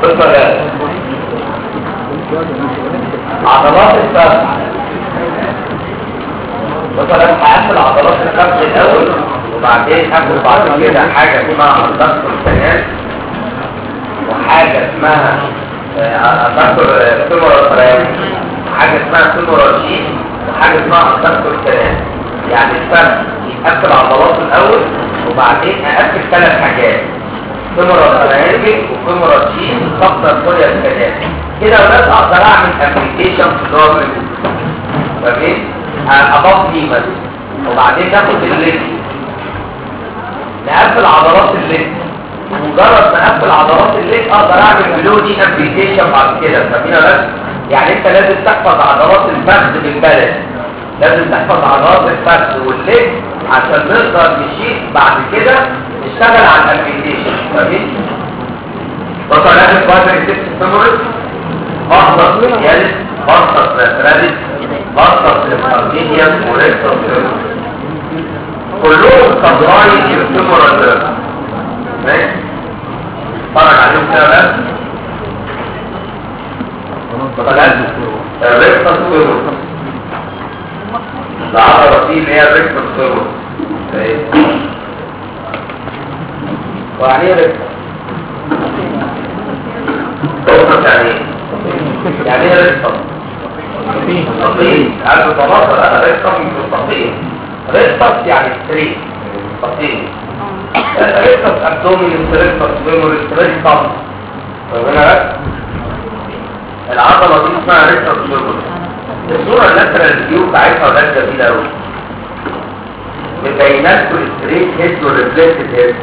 بالطريقة عضلات الفخذ مثلا هقفل عضلات الفخذ الاول وبعدين هاخد بعد كده حاجه اسمها الضغط الكنال وحاجه اسمها الضغط الفيمورال وحاجه اسمها فيمورال جين وحاجه اسمها الضغط الكنال يعني الفخذ يتقفل عضلاته الاول وبعدين اقفل ثلاث حاجات فيمورال تريانجل وفيمورال جين وضغط الكليه الكنال كده ولاد اقدر اعمل ابلكيشن في الدور فاهمين اضاف قيمه وبعدين ناخد الليد نقفل عضلات الليد مجرد ما اقفل عضلات الليد اقدر اعمل بلو دي ابلكيشن بعد كده فاهمين بس يعني انت لازم تحفظ عضلات الفخذ بالبلد لازم تحفظ عضلات الفخذ والليد عشان نقدر نشيل بعد كده نشتغل على الابلكيشن فاهمين بطل لازم كوادر السيبس فيموريس بطل سيالس بطل راتراليس بطل سيبارميديان وريكتور كلهم سبلاي الفيمورال ماشي اتفرج عليهم كده بس بطلات الريكتور فيموريس العضلة دي اللي هي الريكتور فيموريس وعليه ريكتور ريكتور يعني ايه؟ يعني ايه ريكتور؟ مستقيم عارف الضباطة انا ريكتور مش مستقيم ريكتور يعني ستريت مستقيم ريكتور ابدومين ريكتور فيموريس ريكتور فاهمين بس؟ العضلة دي اسمها ريكتور فيموريس الصورة اللاترال فيو بتاعتها ده جميلة قوي مبينات الستريت هيد والريفلكتد هيد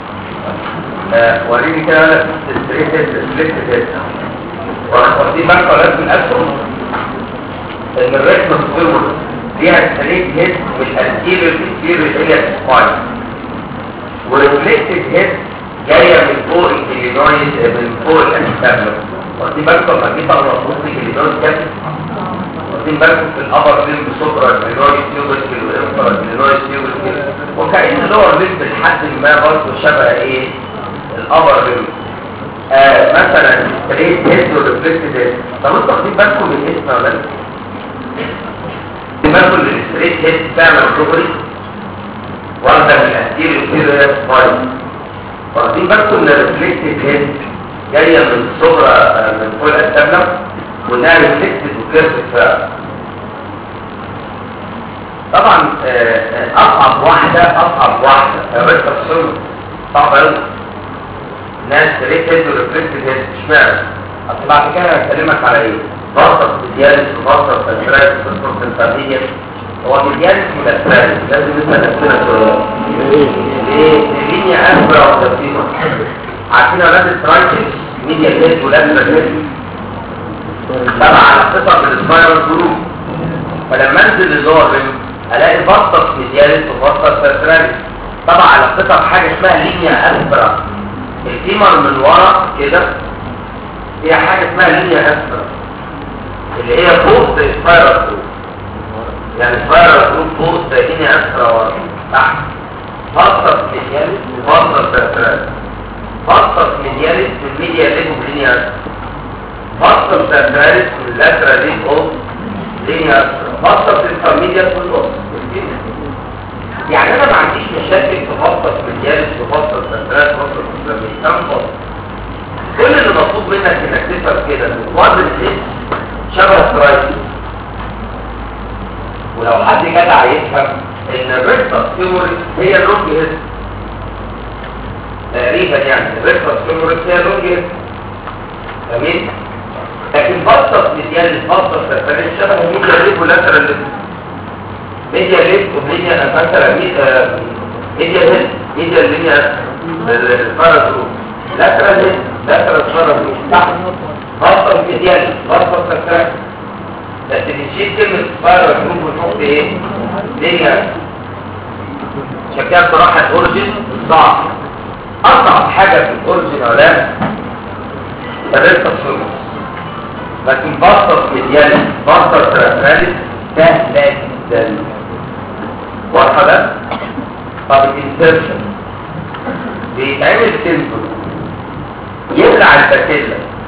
وريني كده انا الستريت هيد ريفلكتد هيد واخدين بالكم ولا من الاسهم ان الريتم فيور فيها ستريت هيد والانتيريور انتيريور هي سباين والريفلكتد هيد جايه من فوق الكلينويد من فوق الانتابلو واخدين بالكم لما جيت اغلط الكلينويد كده واخدين بالكم في الابر ليمب سوبرا الكلينويد تيوبركل والانفرا الكلينويد تيوبركل وكأن اللور ليمب لحد ما برضه شبه ايه الابر ليمب آه مثلا ستريت هيد وريفلكتد هيد طب انتوا واخدين بالكم من اسمه ولا لا؟ بالكم ان الستريت هيد بتعمل كوبري واخده من الانتيريور سيريس سباين واخدين بالكم ان الريفلكتد هيد جايه من صغرى من فوق الانتابلم وانها ريفلكتد وكيرف فعلا طبعا آه اصعب واحده اصعب واحده الريكتر سيرم صعبه قوي ناس ريتد وريفلكتد هيد اشمعنى اصل بعد كده هكلمك على ايه بسط ديالس وبسط سنتراليس وبسط سنتراليس هو ديالس ملاتراليس لازم نسال نفسنا سؤال ليه ليه اسبرا وتفسيرا عارفين اولاد الترايتس ميديا هيد ولاترال هيد تبع على قطع من السبايرال جروب فلما انزل لزورم الاقي بسط ديالس وبسط سنتراليس طبعا على قطع حاجه اسمها لينيا اسبرا الفيمر من ورا كده هي حاجة اسمها لينيا أسفل اللي هي فوق زي سبايرال جروب يعني سبايرال جروب فوق زي لينيا أسفل ورا تحت فصل ميدياليس وفصل سيرترال فصل ميدياليس من ميديا ليج لينيا أسفل فصل سيرتراليس من لاترال ليج اوف لينيا أسفل فصل انترميديا في النص يعني انا ما عنديش مشاكل في فصل ميدياليس وفصل سيرترال فصل انترميديا كل اللي مطلوب منك انك تفهم كده ان وزن الاسم شبه الترايسي ولو حد جدع يفهم ان الريكتس فيموريس هي اللونج هيد تقريبا يعني الريكتس فيموريس هي اللونج هيد تمام لكن بسط ميديال بسط سفرين شبه ميديا ليف ولاترال ليف ميديا ليف وميديا مثلا ميديا هيد ميديا لينيا الفارازروم لاترال هيد لاترال فارازروم تحت بسط ميديال بسط سفرين بس بنشيل كلمة فارازروم ونحط ايه؟ لينيا شكلها بصراحة الاورجن صعب اصعب حاجة في الاورجن ولا الريكتس فيموريس لكن بسط ميديالي بسط ترافاليس سهلة جدا واضحة ده؟ طب الانسرشن بيتعمل سيمبل يبلع الباكيلا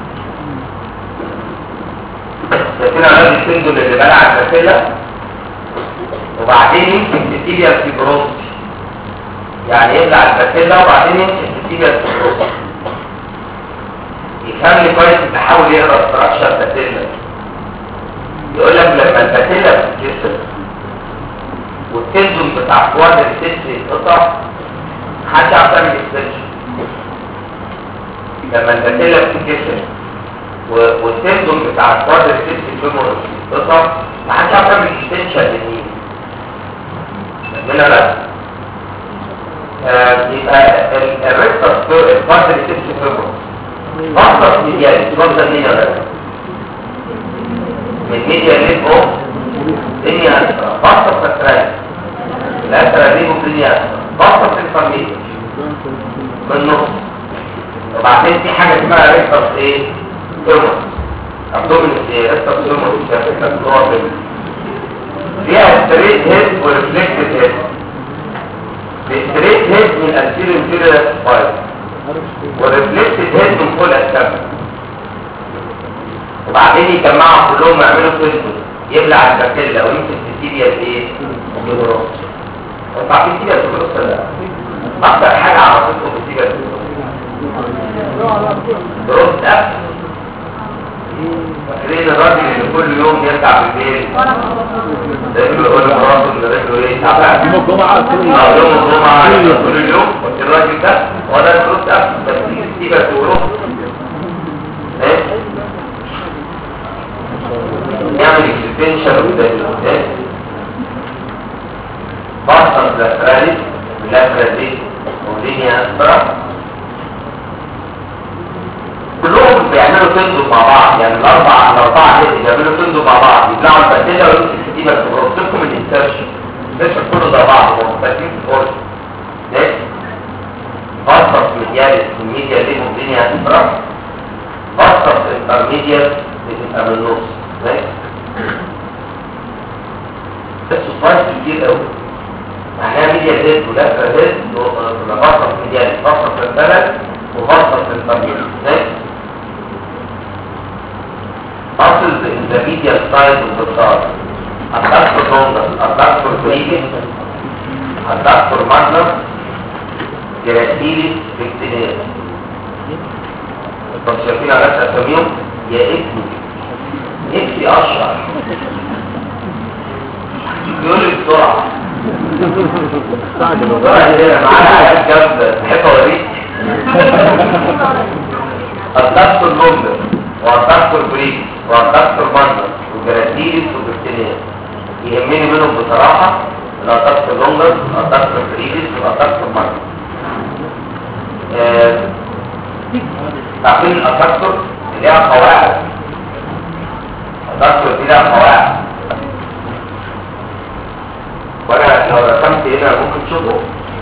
هنا راجل التندون اللي بلع الباسيلا وبعدين يمسك تيتيبيا فيبروستي يعني يبلع الباسيلا وبعدين يمسك تيتيبيا فيبروستي يفهم لي كويس يحاول يقرا استراكشر باسيلا يقول لك لما الباسيلا بتتكسر والتندون بتاع كواد السيستم يتقطع محدش يعرف يعمل اكستنشن لما الباسيلا بتتكسر و- والتندون بتاع الكواد السيستم فيمور يتقطع محدش يعرف يعمل اكستنشن للنيل منها لا آه، يبقى الريكتر الكواد السيستم فيمور فقط ميديالي تفضل مين ولا لا من ميديا ليف اوف دنيا اسرع فقط فترات الاسرع دي دنيا فقط الفاميليا من النص وبعدين في حاجه اسمها ريكتر ايه فيمور ابدومينس ايه ريكتر فيمور شافتها جوه في فيها ستريت هيد وريفلكتد هيد الستريت هيد من الانتيريور انتيريور سبايس والريفلكتد هيد من فوق الاسفل وبعدين يجمعوا كلهم يعملوا فيلم يبلع البكتيريا ويمسك السيريا الايه؟ الجلوروس انت عارفين السيريا الجلوروس ولا لا؟ اكتر حاجه عرفتكم السيريا الجلوروس جلوروس ده فاكرين الراجل اللي كل يوم يرجع بالليل رجله يقول لمراته ان رجله ايه تعبان يوم الجمعة كل اه يوم الجمعة كل اليوم قلت الراجل ده هو ده الفلوس ده بس تيجي تسيبها تقوله ايه نعمل اكستنشن قدام بطل لاتراليس لاتراليس ولينيا اسفرا كلهم بيعملوا تندو مع بعض يعني الاربعه الاربعه دي بيعملوا تندو مع بعض يبلعوا البكتيريا ويمسك السيبه ترصكم الانسرشن مش كله زي بعض هم مختلفين في الفرش ده بطل ميدياليس الميديا دي مدينيا اسفرا بطل انترميديال بتبقى من النص ماشي بس سلايد كتير قوي معناها ميديا زيت ولفه زيت وبطل ميديا بطل في البلد وبطل في الطبيعي ماشي Muscles in the medial side of the thigh. Adductor longus, adductor brevis, adductor magnus, geratilis pectineus. طب شايفين على اساميهم يا ابني نفسي اشرح يقول لي بسرعه بسرعه كده معانا عيال جنب تحب اوريك الدكتور لومبر والدكتور بريك والدكتور مانر وجراتيريس وبكتيريا يهمني منهم بصراحه الدكتور لومبر والدكتور بريكس والدكتور مانر تعرفين الدكتور اللي ليها قواعد الدكتور دي لها قواعد وانا لو رسمت هنا ممكن تشوفه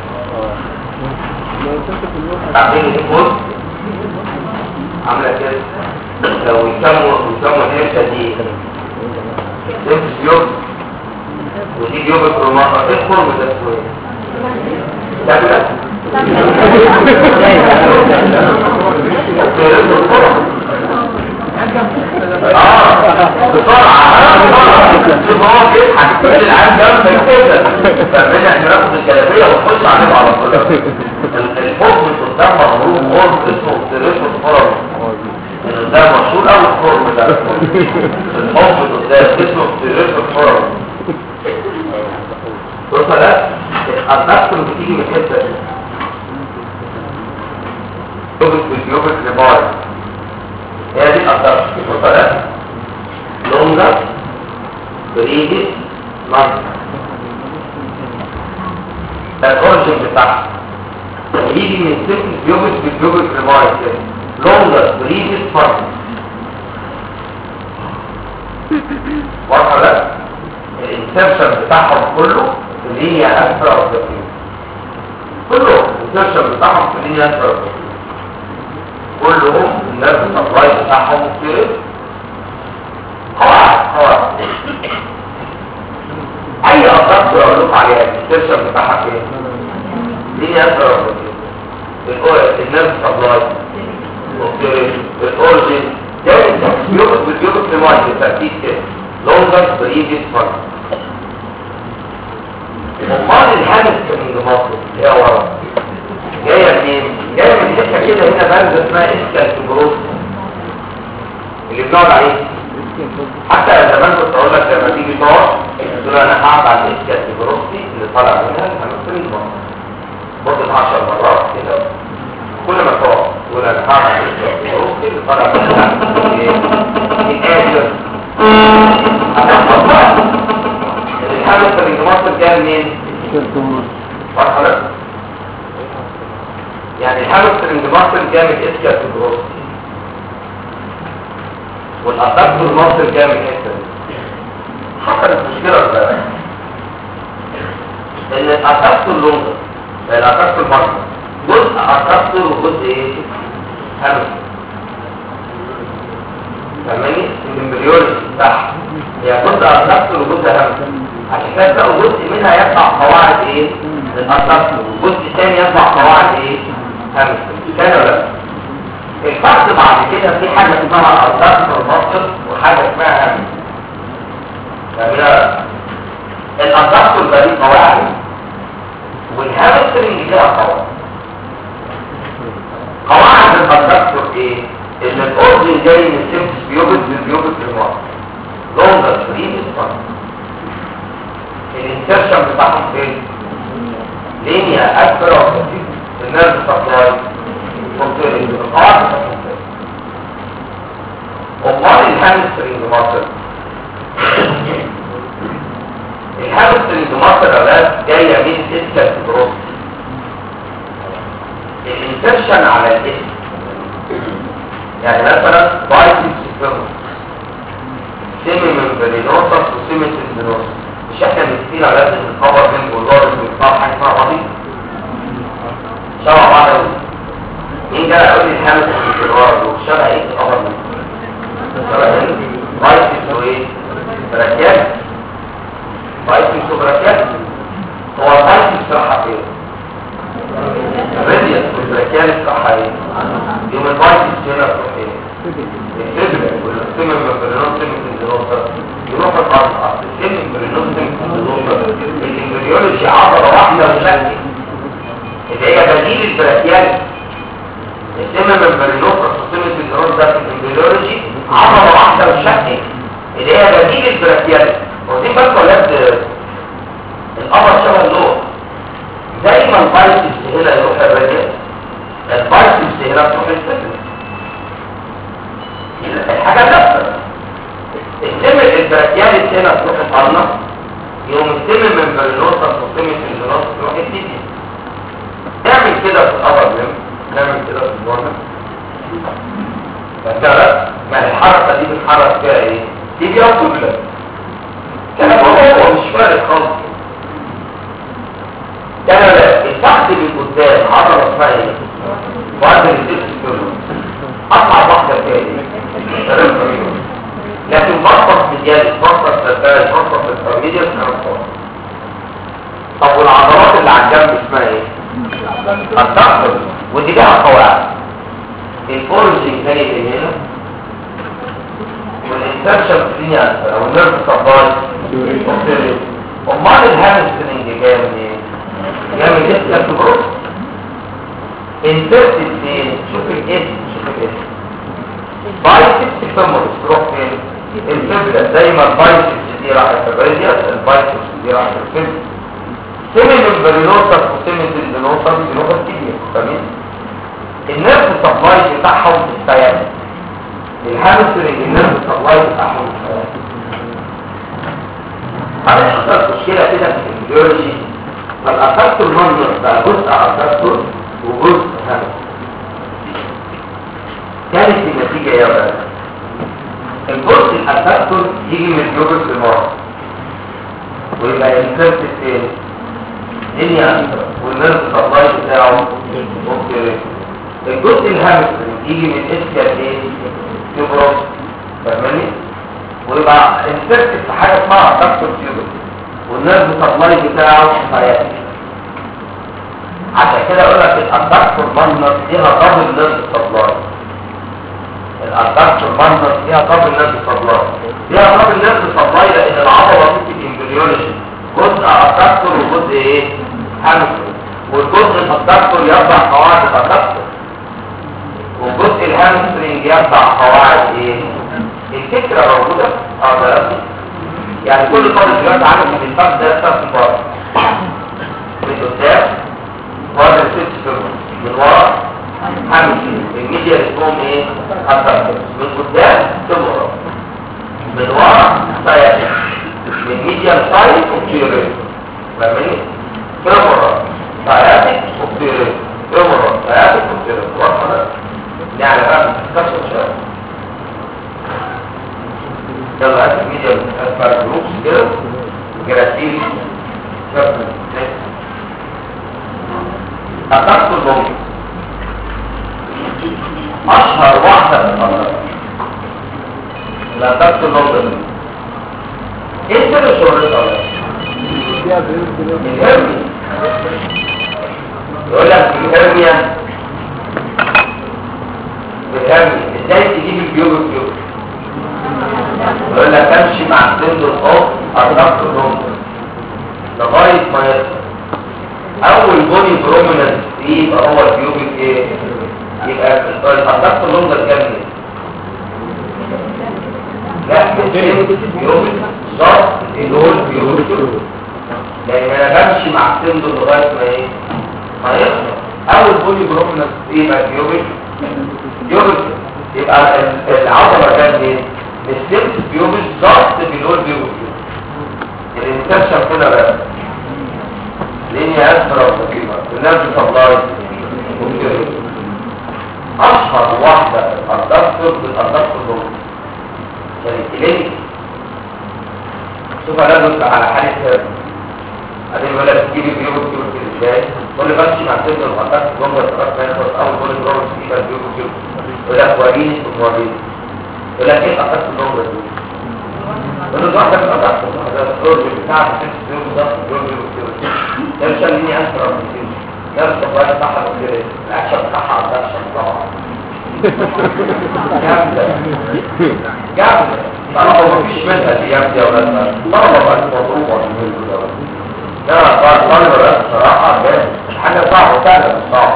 تعرفين الفوز عامله كده لو يسموا يسموا الحته دي نفس يوم ودي يوم الكروماتا ايه الخرم ده اسمه ايه؟ ده اه بسرعة شوف هو بيضحك كل العالم جنب كده فبنا احنا ناخد الجلابية ونخش عليهم على طول الحكم قدام مغروب قرب اسمه سيريشن فرم ده مشهور قوي الفرم ده الحكم قدام اسمه سيريشن فرم بص ده الضغط اللي بتيجي من الحته دي يوبك باليوبك لبار هي دي الضغط بص ده لونجا بريدس مصر ده الاورجن بتاعها يجي من سيمبل بيوبك باليوبك لبار كده لونجا بريدس مصر واضحه ده الانسرشن بتاعهم كله في لينيا اسرع وكثير كله الانسرشن بتاعهم في لينيا اسرع وكثير كلهم الناس السبلاي بتاعهم كتير قواعد قواعد اي اضغط اقول لكم عليها الانسرشن بتاعها فين لينيا اسرع وكثير الناس السبلاي الاورجن ده بيوقف بالبيوقف لمايك بالترتيب كده دي اسمها امال الهامسترنج مصر اللي هي ورا جايه منين؟ جايه من حته كده هنا بلد اسمها اسكالتبروس اللي بنقعد عليه حتى زمان كنت اقول لك لما تيجي تقعد تقول انا هقعد على الاسكالتبروسي اللي طالع منها الهامسترنج مصر مدة 10 مرات كده كل ما تقعد تقول انا هقعد على الاسكالتبروسي اللي طالع منها الآجر هتحفظ بقى الهامسترنج مصر جايه منين؟ مرحلة يعني الهامسترنج ماسل جامد اسكا في الجروس والادكتور ماسل جامد اسكا حصلت مشكلة بقى ان الادكتور لونجر الادكتور ماسل جزء ادكتور وجزء ايه هامستر فاهماني الامبريولوجي بتاعها هي جزء ادكتور وجزء هامستر عشان كده تلاقوا جزء منها يتبع قواعد ايه للأساس والجزء الثاني يتبع قواعد ايه همستر كده ولا لا الفرق بعد كده في حاجة اسمها الأساس والمصر وحاجة اسمها همستر فاهمين الأساس والبريد قواعد والهامسترنج ليها قواعد قواعد الأساس ايه ان الاورجن جاي من سيمبس بيوبت للبيوبت للمصر لونجر فريد اسفر الانسرشن بتاعهم فين لينيا اكبر وكثير الناس بتطلع فوتوري القاعدة امال الهامسترينج مصر الهامسترينج مصر اولاد جاية من اسكال بروس الانسرشن على الاسم يعني مثلا بايتس سيستم سيمي ممبرينوسس وسيمي سيستينوسس مش احنا بنكتير على لازم نتخبر بين جولار وبنطلع حاجه اسمها رضي شبه بعض قوي مين جاي يقول لي الهامس في الجولار دول شبه ايه الخبر ده شبه ايه بايسكس وايه براكيات بايسكس وبراكيات هو البايسكس راحه فين الريديوس والبراكيات راحه ايه يوم البايسكس هنا تروح ايه الفبرة والسيمم مبرنون سيمم سندروسة يروح الأرض السيمم مبرنون سيمم سندروسة الإمبريولوجي عضلة واحدة وشكل اللي هي بديل البراكيال السيمم مبرنون سيمم سندروسة ده في الإمبريولوجي عضلة واحدة وشكل اللي هي بديل البراكيال واخدين بالكم ولاد القمر شبه اللوح زي ما البايسكس هنا يروح الراديال البايسكس هنا تروح الفبرة الحاجة نفسها السم البراكيال هنا تروح القرنة يوم السم من برنوسة وسم الجنوس تروح التيبيا نعمل كده في الأبر لم نعمل كده في الورنة فكرة ما الحركة دي بنحرك فيها ايه تيبيا وكلها كلام هو هو مش فارق خالص كان لا التحت من قدام عضلة اسمها ايه وعند الديسك كله اصعب واحدة فيها لكن بطل مجال بطل سلبال بطل الترميديا كانت طب والعضلات اللي على الجنب اسمها ايه الضغط ودي لها قواعد الفورجنج جاي من هنا والانسرشن في او النيرف سبلاي امال الهامسترنج جاي من ايه جاي من الاسكال تبروس انسرتد فين شوف الاسم شوف الاسم بايسكس فيمورس تروح فين الفبرة زي ما البايسكس دي راحت الفبريديا البايسكس دي راحت الفبرة سيمين البرينوسس وسيمين البرينوسس بيروح التيبيا فاهمين النيرف سبلاي بتاعهم في السيان الهامسترنج النيرف سبلاي بتاعهم في السيان هذا حصل مشكلة كده في الفيولوجي فالأساس المنظر بقى جزء أساسه وجزء هامستر كانت النتيجة يا بقى الجزء الأساسون يجي من الجزء المرض ويبقى ينسرت التاني دنيا أكثر والنرس الصلاي بتاعه مختلف الجزء الهامستري يجي من اسكال ايه تيوبروس فاهماني ويبقى انسرت في حاجة اسمها دكتور تيوبر والنرس الصلاي بتاعه حياتي عشان كده اقول لك الدكتور بانر ليها دبل نرس الصلاي الأردكتور بانر فيها قبل الناس الصدلاء فيها قبل الناس الصدلاء لأن العضلة امبريولوجي جزء ادكتور وجزء ايه هامسترنج والجزء الادكتور يتبع قواعد الادكتور والجزء الهامسترنج يتبع قواعد ايه الفكره موجوده اه ده يعني كل طالب دلوقتي عارف ان الفرد ده يحصل في بره من قدام وهذا الست فيرمون من ورا هامسترنج الميديا اسمهم ايه ادكتور من قدام ثم ورا من ورا سياسي من ميديا سايد وكتيرين فاهمين كاميرا سياسي وكتيرين كاميرا سياسي وكتيرين واضحه ده يعني بقى تكسر شويه يلا هات الميديا اسفل جروبس كده وجراسيل شكل أخذت البوم أشهر واحدة في الأرض لا تكتب النظر ايه سر شهرتها ولا الهرمي يقول لك الهرميا الهرمي ازاي تجيب البيوب البيوب يقول لك امشي مع السند الخوف اضغط النظر لغاية ما يصل اول بوني بروميننت يبقى هو البيوبك ايه يبقى اضغط النظر كامل لا بيومي ضغط الهول بيومي لان انا بمشي مع السند لغايه ما ايه ما يخلص اول بولي برومنس ايه بقى بيومي بيومي يبقى ال- العضله جت منين السند بيومي ضغط بالهول بيومي الانتشر كده بقى لينيا اسفل وثقيله الناس سبلاي اشهر واحده الدكتور بالدكتور يعني كلينيك شوف انا بص على حاله هذا بعدين يقول لك تجيب بيوم بيوم كده ازاي كل ما امشي مع سن الخطر جمله الخطر ما يخلص اول كل جمله تجيب بيوم بيوم يقول لك وريني وريني يقول لك ايه اخذت الجمله دي يقول له واحده من اخذت هذا الرجل بتاع ست بيوم ضغط بيوم بيوم كده ده مش اللي اسرع من كده ده الصفايه بتاعها كده الاكشن بتاعها على الاكشن طبعا جامده جامده طالما مفيش منها الايام دي يا ولاد طالما بقت مضروبه لا لا طالما بقت بصراحه ده حاجه صعبه سهله مش صعبه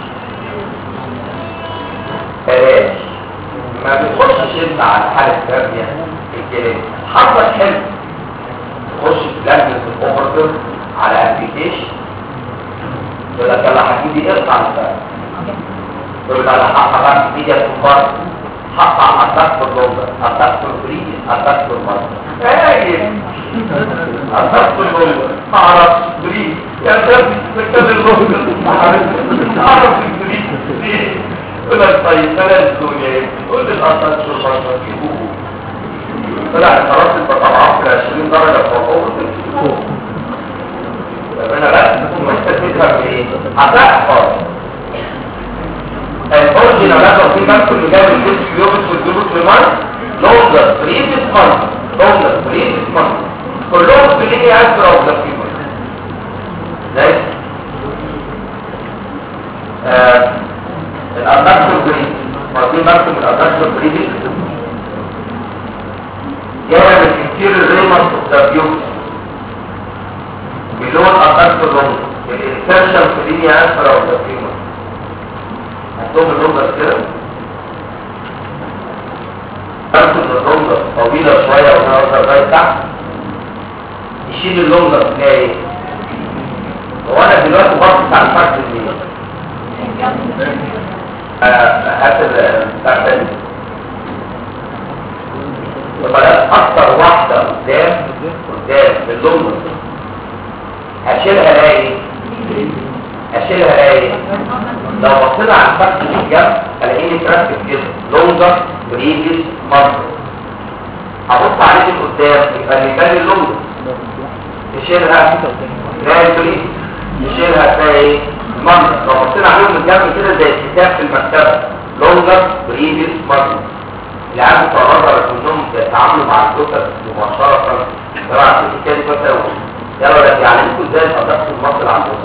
بلاش ما بتخشش انت على الحاله الثانيه الكلام حظك حلو تخش في لجنه الاوبرتور على ابلكيشن يقول لك يلا حبيبي اقطع الفرق يقول لك انا حاطه بقى في ايدي الكبار حاطه على الدكتور لوزر الدكتور بريد الدكتور مصر ايه الدكتور لوزر اعرف بريد يا شباب مكتب اللوزر اعرف البريد ليه يقول لك طيب بلاش الدنيا ايه قول لي الدكتور مصر جيبوه طلع خلاص انت طلعت ل 20 درجه فوق انا بس وانت تفهم ايه هتحفظ الاوريجينال لازم في مكتوب اللي جاي من الجسم يوبس والجلوس ريمان لونجر بريفيس مانث لونجر بريفيس مانث كلهم في لينيا اسرع وبلاسيبر زي الادكتور بريد مرضين مكتوب الادكتور بريفيس جايه من الانتيريور ريمس اوف ذا بيوبس بلون أقل اللون الانسرشن في لينيا أسفل أو تقريبا هتقوم اللون كده تاخد اللون طويلة شوية ونوصل لغاية تحت يشيل اللون ده تلاقي ايه؟ هو أنا دلوقتي بص على الفرد دي هات الفرد يبقى أكتر واحدة قدام قدام اللون هشيلها الاقي هشيلها الاقي لو بصينا على الفك في الجنب الاقيه مترتب كده لونجر بريجز مصر هبص عليه من قدام يبقى اللي كان اللونجر تشيلها تلاقي البريج تشيلها تلاقي ايه المنظر لو بصينا عليهم من الجنب كده زي الكتاب في المكتبه لونجر بريجز مصر العيال بتوع النظر كلهم بيتعاملوا مع الكتب مباشره طبعا في الكتاب مثلا يلا ده يعلمكم ازاي تقدروا المصل عندكم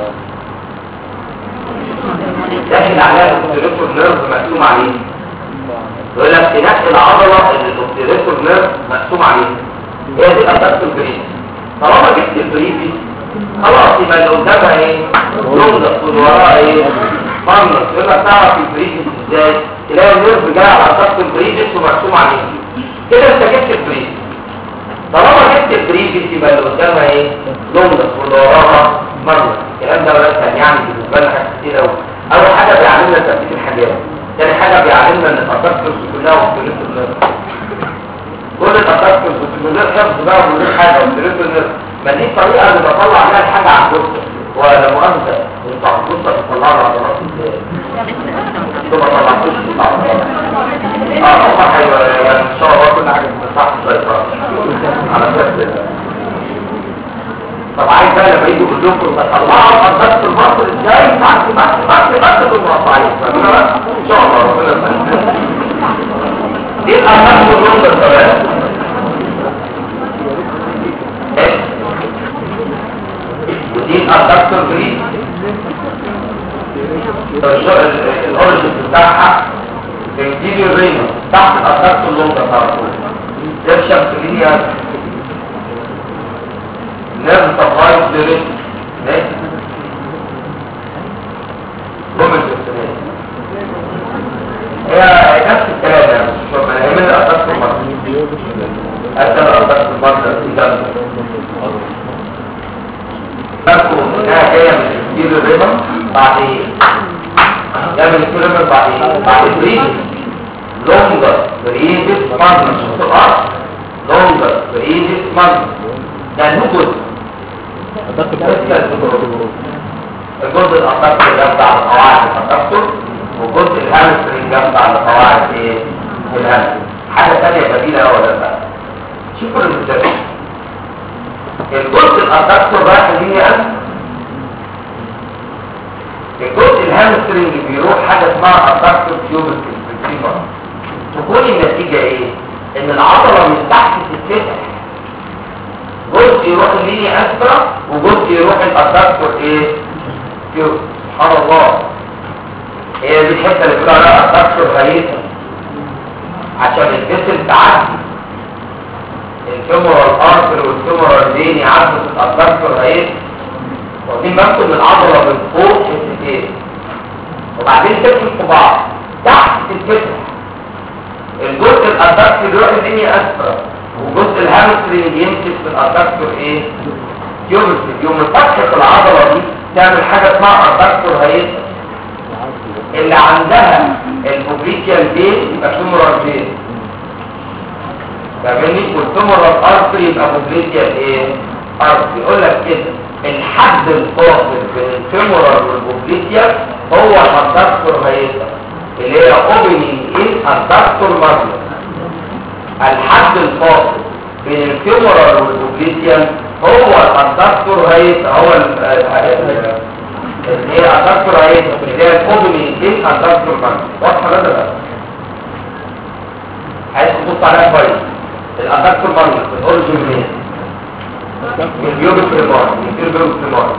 داخل عليها الاوبتيريتور نيرف مقسوم عليه يقول لك تنقي العضله اللي الاوبتيريتور نيرف مقسوم عليها هي دي الادكتور بريد طالما جبت البريفي خلاص يبقى اللي قدامها ايه لونجس واللي وراها ايه فانس يبقى تعرف البريفي ازاي تلاقي النيرف جاي على خط البريفي ومرسوم عليه كده انت جبت البريفي طالما جبت البريفي يبقى اللي قدامها ايه لونجس واللي وراها مرة الكلام ده ولا كان يعني بالنسبه لنا حاجات كتير قوي اول حاجه بيعلمنا ترتيب الحاجات تاني حاجه بيعلمنا ان التفكر كلها وكليه النظر كل التفكر من غير حفظ بقى ومن غير حاجه وكليه النظر ما دي الطريقه اللي بطلع بيها الحاجه على الجثه ولا مؤاخذه انت على الجثه بتطلع لها عضلات ازاي؟ انت ما طلعتوش من العضلات اه صح ايوه يعني ان شاء الله كل حاجه تبقى السيطره على اساس طب عايز بقى لما يجوا يقول لكم تطلعوا الخطات في المصر ازاي بعد بعد بعد بعد المربعين فاهمين بقى ان شاء الله ربنا يسلمك دي الارقام كلهم بالثلاث ودي الادكتور جريد الاوريجن بتاعها بنجيب الرينو تحت الادكتور لونجر على طول ده الشمسية لازم تفايض لريت ماشي جمل السنين هي نفس الكلام يعني مش شوف انا هيمن الاساس في المصر حتى الاساس في المصر في جنب فاكروا انها جايه من كتير الربا بعد ايه؟ جايه من كتير الربا بعد ايه؟ بعد بريد لونجر بريدس مارنر شوف الارض لونجر بريدس مارنر يعني هو جزء الجزء الأطرق جنب على قواعد التكسر والجزء الهامسترنج جنب على قواعد ايه الهامسترنج حاجة تانية بديلة أو ولا لا شوفوا المثال الجزء الأطرق رايح ليه أنت الجزء الهامسترنج بيروح حاجة اسمها أطرق تيوبس الفيبر تكون النتيجة ايه؟ ان العضلة من تحت تتفتح جزء يروح اللينيا اسفل وجزء يروح الادكتور ايه كيو سبحان الله هي دي الحته اللي بيقول عليها الادكتور هيئه عشان الجسم تعدي الفيمورال ارتر والفيمورال فين يعدوا في الادكتور هيئه واخدين بالكم من العضله من فوق حتتين وبعدين تدخل في بعض تحت تتفتح الجزء الادكتور يروح اللينيا اسفل وجزء الهامسترنج يمسك في الادكتور ايه يمسك يوم فتحة العضلة دي تعمل حاجة اسمها ادكتور هيئة اللي عندها البوبريكيال بين يبقى فيمورال بين فاهمني والفيمورال ارتري يبقى بوبريكيال ايه ارتري يقول لك كده الحد الفاصل بين الفيمورال والبوبريكيال هو الادكتور هيئة اللي هي اوبننج ان ادكتور مارجن الحد الفاصل بين الفيمورال والبوبليتيان هو الادكتور هيت هو ال اللي هي الادكتور هيت اللي هي الاوبننج دي الادكتور مارك واضحه ولا لا عايز تبص عليها كويس الادكتور مارك الاوريجن منين من البيوبك بريمار من البيوبك بريمار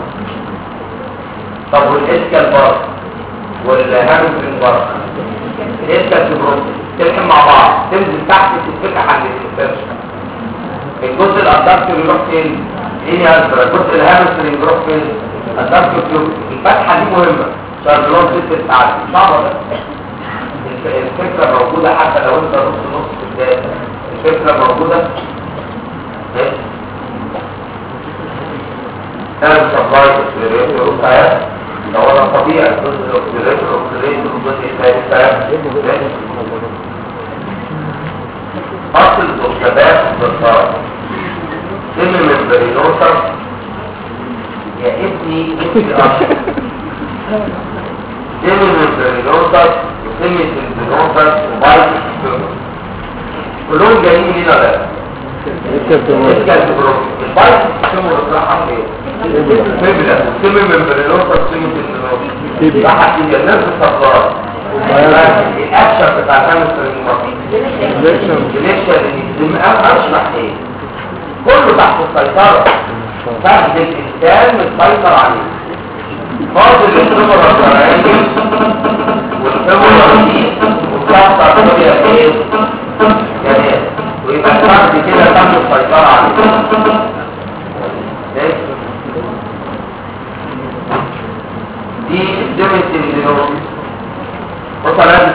طب والاسكال بار والهامسترين بار الاسكال بريمار تلحم مع بعض تنزل تحت تتفتح عند الفرش الجزء الادكتور يروح فين ليه ازرق الجزء الهامسترنج يروح فين الادكتور تيوب الفتحه دي مهمه عشان البلاد ست تعدي صعبه بس الفكره موجوده حتى لو انت نص نص في البدايه الفكره موجوده ده سبلاي اكسلريتور وبتاع ده وضع طبيعي الجزء الاكسلريتور اكسلريتور والجزء الثاني أصل الأسباب بالطرف سم من برينوسر يا ابني ابني أشهر سم من برينوسر وسم من برينوسر وبايت كلهم جايين هنا لا البايت سموا الإصلاح ايه؟ مبلة سم من برينوسر سم من برينوسر ده حتى الناس الصفارات الاكشن بتاع الهامستر السلكشن اللي اشرح ايه كله تحت السيطرة فهد الانسان مسيطر عليه فاضل الثمرة الزرعية والثمرة الرئيس والصحة الدنيا ايه جميل ويبقى الفرد كده تم السيطرة عليه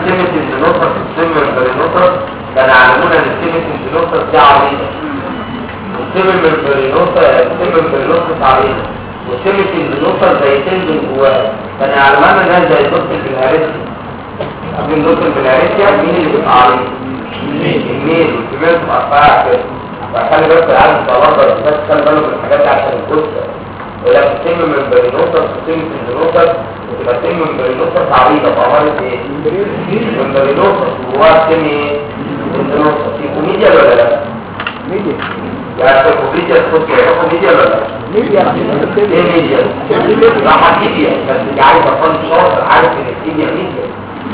السيمة الجنوطة في السيمة البرينوطة كان يعلمونا ان السيمة الجنوطة دي عريضة والسيمة البرينوطة السيمة البرينوطة عريضة والسيمة الجنوطة زي تندن جواها كان يعلمونا انها زي دوت البلهارسيا قبل دوت البلهارسيا مين اللي بيبقى عريض؟ الميل والكمية بتبقى رفيعة كده فخلي بالك العالم طلبة بس خلي بالك من الحاجات دي عشان الكتلة ولا بتتم من برينوطة بتتم في الجنوطة وتبقى تتم من برينوطة عريضة فعملت ايه؟ من برينوطة جواها تتم ايه؟ الجنوطة في كوميديا ولا لا؟ ميديا يعني في كوميديا تخش ايه كوميديا ولا لا؟ ميديا ايه ميديا؟ راحة ميديا بس اللي عايز اطفال شاطر عارف ان الدنيا ميديا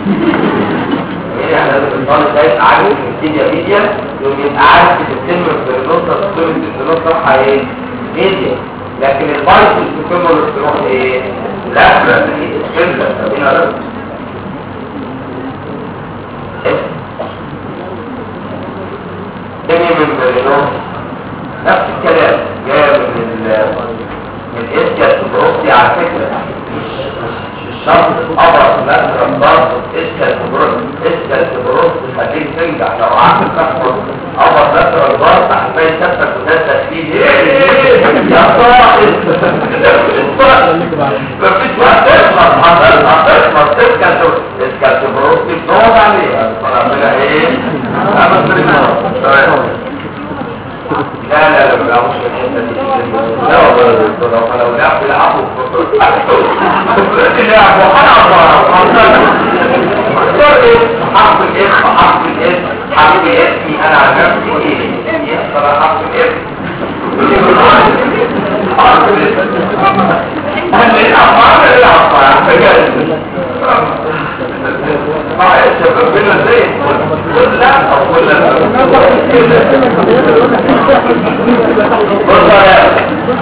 يعني لازم الطالب ده يبقى عارف ان الدنيا ميديا يقوم يبقى عارف ان السن البرينوطة سورة البرينوطة رايحة ايه؟ ميديا لكن الفايتس في كله تروح ايه؟ لا لا السنة سابينها لا تاني من برينوطة نفس الكلام جاي من ال من اسكا البروسي على فكرة الشرط الأبرز مثلا برضه اسكا البروس اسكا البروس تخليك تنجح لو قعدت تحفظ أبرز مثلا برضه هتلاقي نفسك وده تشكيل يا صاحب مفيش وقت تخلص هتخلص اسكا اسكا البروس بتقعد عليها فربنا ايه؟ أما تمام لا لا لا لا مش الحته دي لا والله يا دكتور لو لعب بيلعبوا لعب وهلعب اختار ايه حرف الاف حرف الاف حرف اسمي انا عن نفسي ايه اختار حرف الاف حرف الاف هل يلعب معانا يلعب معانا معلش يا ربنا زي كل لا كل بص يا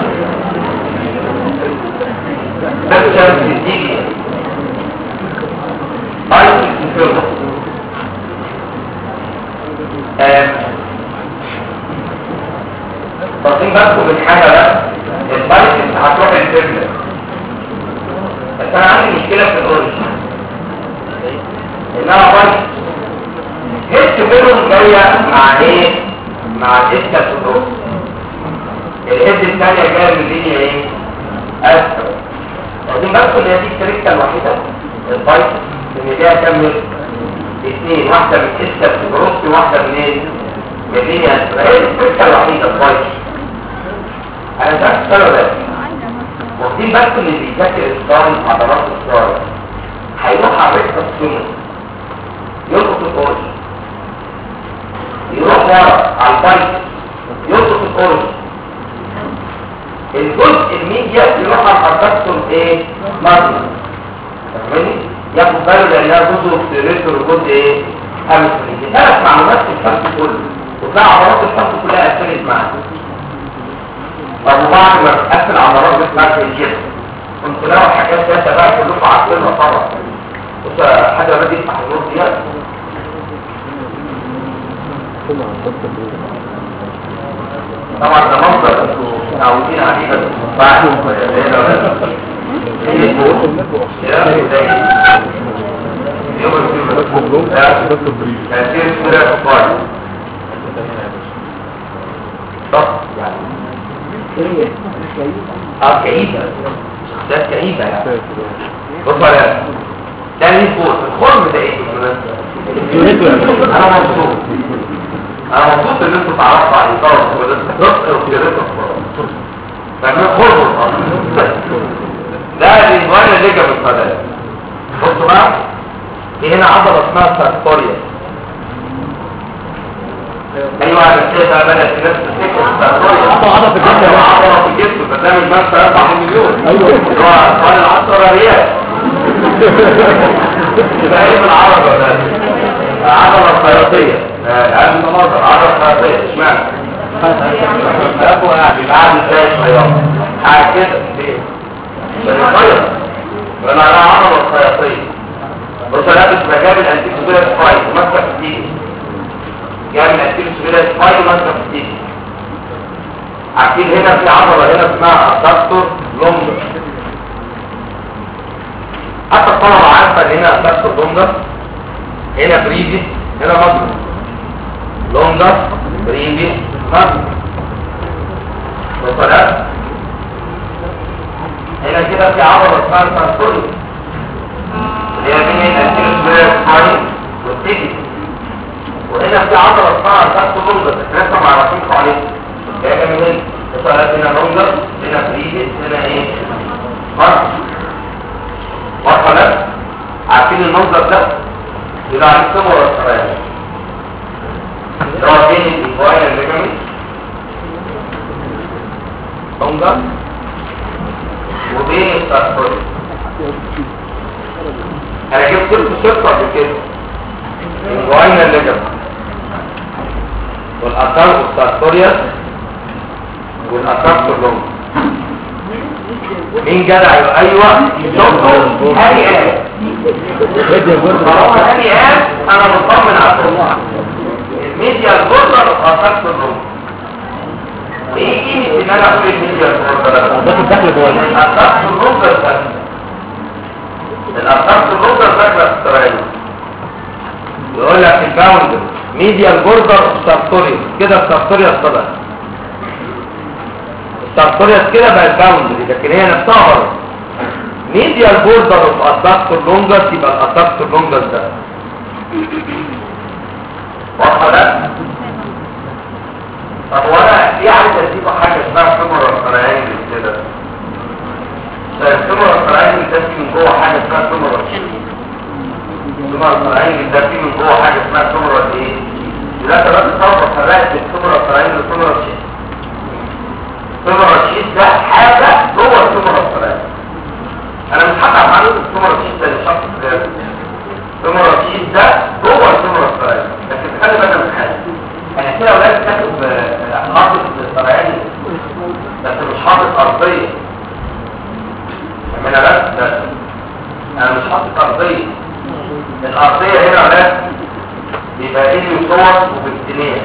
نفسها تيجي عايز تفهم واخدين بالكم من حاجه بقى البايسكس هتروح الفيرمنت بس انا عندي مشكله في الاوريجن انها بايسكس هيت منهم جايه مع ايه مع الاسكا سودوس الهيد الثانيه جايه من لينيا ايه اسفل واخدين بالكم ان هي دي التركه الوحيده البايسكس ان ليها كام هيد اثنين واحده من اسكا سودوس وواحده من ايه من لينيا اسفل هي دي التركه الوحيده البايسكس انا مش عارف السبب ده واخدين بالكم اللي بيذاكر الصايم عضلات الصايم هيروح على الريكتا السنة يلقط الأورج يروح ورا على البايت يلقط الأورج الجزء الميديا يروح على الكابسول ايه؟ ماركس فاهمني؟ ياخد باله لانها جزء سيريتور وجزء ايه؟ امسكني ثلاث معلومات في الشخص كله وتلاقي عضلات الشخص كلها اثرت معاه طب وبعد ما تقفل عضلات بتاعت الجسم كنت لو حاجات ثلاثة بقى كلكم عارفينها طبعا بص حاجة بدي يفتح النور دي طبعا ده منظر انتوا متعودين عليه بس بعد يوم تأثير السورة الصالح طب يعني اه كئيبة ده كئيبة يعني بص على ده ليه فوق الخرم ده ايه بالمناسبة انا مبسوط انا مبسوط ان انتوا تعرفوا على الاطار فاهمين خرم ده العنوان اللي جاب الصلاة بصوا بقى دي هنا عضلة اسمها ساركتوريا ايوه انا كده بقى بدأت نفس الفكرة الساركتوريا عضلة في الجسم. عضلة في الجسم فده من مصر 4 مليون أيوة. اللي هو حوالي 10 ريال يبقى ايه بالعربي ولا لا؟ عضلة خياطية قبل نظر عضلة خياطية اشمعنى؟ ابو قاعد قاعد ازاي خياطة قاعد كده ليه؟ عشان يخيط وانا على عضلة خياطية بص لابس مجال الانتيك سبيلة سبايك وماسكة في ايدي جاي من الانتيك سبيلة سبايك وماسكة في ايدي عارفين هنا في عضلة هنا اسمها ادكتور لونجر حتى الطلبة عارفة ان هنا ادكتور لونجر هنا بريفي هنا مضمون لونجر بريفي مضمون وصلت هنا كده في عضلة اسمها التنسوري اللي هي بين الانتيريور سباين والتيجي وهنا في عضلة اسمها الفاست لونجر لسه ما عرفينكم عليها جايه من هنا وصلت هنا لونجر هنا بريفي هنا ايه مضمون وصلت عارفين المنظر ده يبقى عليه سمر والسرائر اللي هو بين الايكوال الليجامنت لونجر وبين الساركوري انا جبت لكم صفه في كده الجوين الليجامنت والاثار والساركوريوس والاثار كلهم مين جدع يبقى ايوه شفتوا هاني قال طالما هاني قال انا مطمن على الصوت الميديا البوردر اثار كلهم ايه قيمه ان انا اقول الميديا البوردر ده الدخل جوه الاثار كلهم بس الاثار كلهم بس اسرائيل يقول لك الباوندر ميديا البوردر سارتوريوس كده السارتوريوس طلع السارتوريوس كده بقت باوندري لكن هي نفسها بره ميديا البوردر اوف ادكتور لونجس يبقى الادكتور لونجس ده واضحه ده طب وانا ليه عايز اديكوا حاجه اسمها فيمورال تراينجل كده الفيمورال تراينجل ده فيه من جوه حاجه اسمها فيمورال الفيمورال تراينجل ده فيه من جوه حاجه اسمها فيمورال ايه لا تبقى تصور فرقت الفيمورال تراينجل والفيمورال شيت الفيمورال شيت ده حاجه جوه الفيمورال تراينجل انا مش هتعب معلومه الفيمورال شيت ده لشخص غير الفيمورال شيت ده جوه الفيمورال تراينجل لكن خلي بالك من حاجه انا كده ولاد كاتب حاطط التراينجل بس مش حاطط ارضيه من بس بس انا مش حاطط ارضيه الارضيه هنا ولاد بيبقى ايه صور وبكتينيه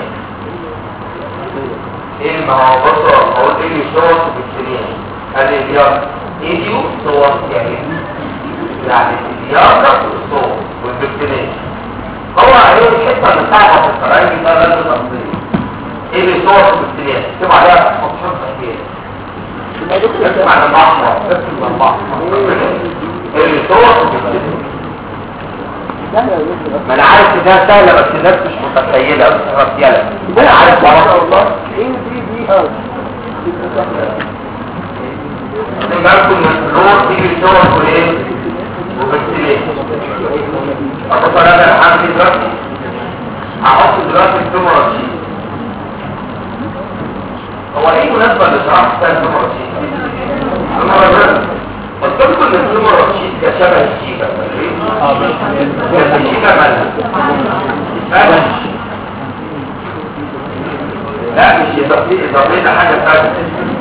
ايه ما هو بصوا اقول ايه صور وبكتينيه قال لي اليوم ايديو صور يعني يعني الياقه والصور والبكتينيه هو عليه الحته اللي بتاعها في التراجل ده لازم تفصيل ايه اللي صور وبكتينيه اكتب عليها خطوط تحكيه اسمع عن الاحمر اسمع عن الاحمر اللي صور وبكتينيه ما انا عارف ان ده سهله بس الناس مش متخيله بس رسيله انا عارف والله بالكم من الفلور تيجي صور وايه وبكتيريا احط انا الحمد دلوقتي هحط دلوقتي الكاميرا دي هو ايه مناسبه لشرح بتاع الكاميرا دي الكاميرا دي قلت لكم ان الكاميرا دي كشبه الشيكه الشيكه مالها مالها لا مش اضافيه اضافيه ده حاجه ثانيه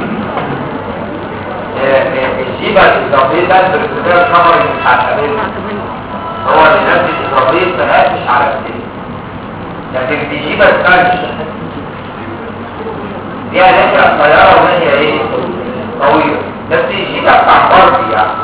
الجيبه الاضافيه ده البريتوريال كفر مش على الامين هو اللي نفس الاضافيه فهات مش على الامين لكن في جيبه الثانيه فيها ناحيه قصيره وناحيه ايه طويله بس الجيبه بتاع باربي يعني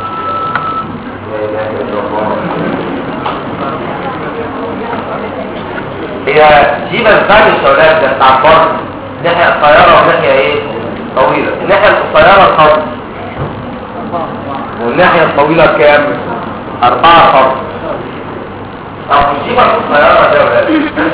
هي جيبه الثانيه الشولات ده بتاع باربي ناحيه قصيره وناحيه ايه طويله الناحيه القصيره خط والناحية الطويلة كام؟ أربعة خط طب الجيبة القصيرة ده ولا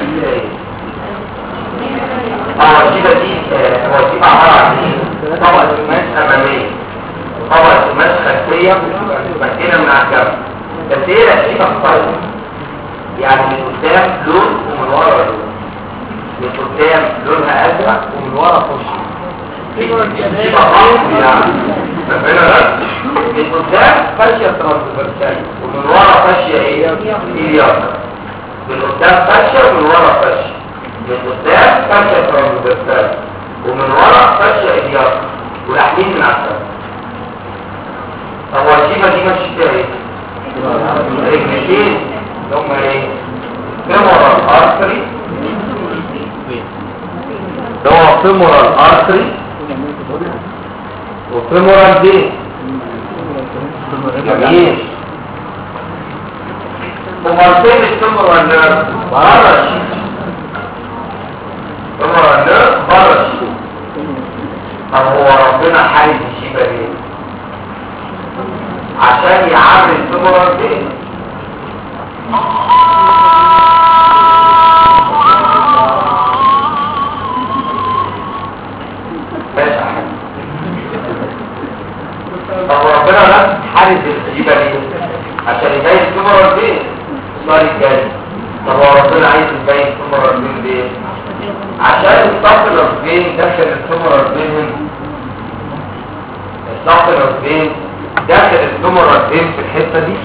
اه الجيبة دي هو الجيبة عبارة عن ايه؟ طبقة قماش أمامية طبقة قماش خلفية مكينة من على الجنب بس هي الجيبة قصيرة يعني من قدام لون ومن ورا لون من قدام لونها أزرق ومن ورا خشب الجيبة ضغط يعني فهنا لا من قدام فاشية ترانسفيرسال ومن ورا فاشية ايه؟ إلياقة من قدام فاشية ومن ورا فاشية من قدام فاشية ترانسفيرسال ومن ورا فاشية إلياقة والأحمين من عسل طب هو الجيبة دي ماشي فيها ايه؟ رجلتين اللي هما ايه؟ فيمورال ارتري ده هو فيمورال ارتري وفيمورال دي جميل امال فين التمر النيرف بره الشيش تمر النيرف بره الشيش طب هو ربنا حارب الشيبه ليه عشان يعرف التمر فين ماشي يا حاج. طب وربنا بس حارس الجيبه ليه عشان يبين الكاميرا فين السؤال الجاي طب هو ربنا عايز يبين الكاميرا فين ليه عشان السطر فين داخل الكاميرا فين السطر فين داخل الكاميرا فين في الحته دي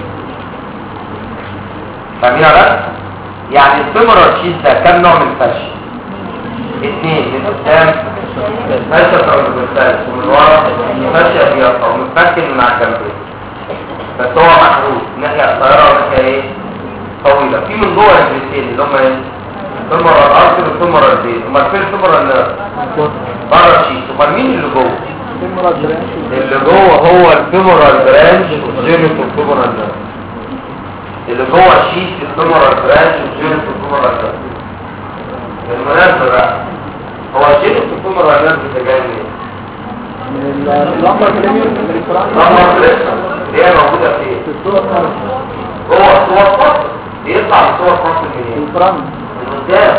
فاهمين يا بس يعني الكاميرا شيت ده كام نوع من الفش اثنين من قدام ماشية او المثال ومن ورا ماشية بيضة او متمكن مع الجنبين بس هو محروف ناحية قصيرة وناحية ايه طويلة في من جوه الجنسين اللي هم ايه ثمرة الارض والثمرة البيت امال فين الثمرة اللي بره الشيت امال مين اللي جوه اللي جوه هو الثمرة البرانش وزينة الثمرة النار اللي جوه الشيت الثمرة البرانش وزينة الثمرة النار بالمناسبة بقى هو شيء الحكومة الرئيسية بتجاه منين؟ اللمبر كلامي من الفرنسا لما فرنسا اللي هي موجودة فين؟ في الصورة الثالثة هو صور فصل بيطلع بصور فصل في منين؟ الفرنسا من قدام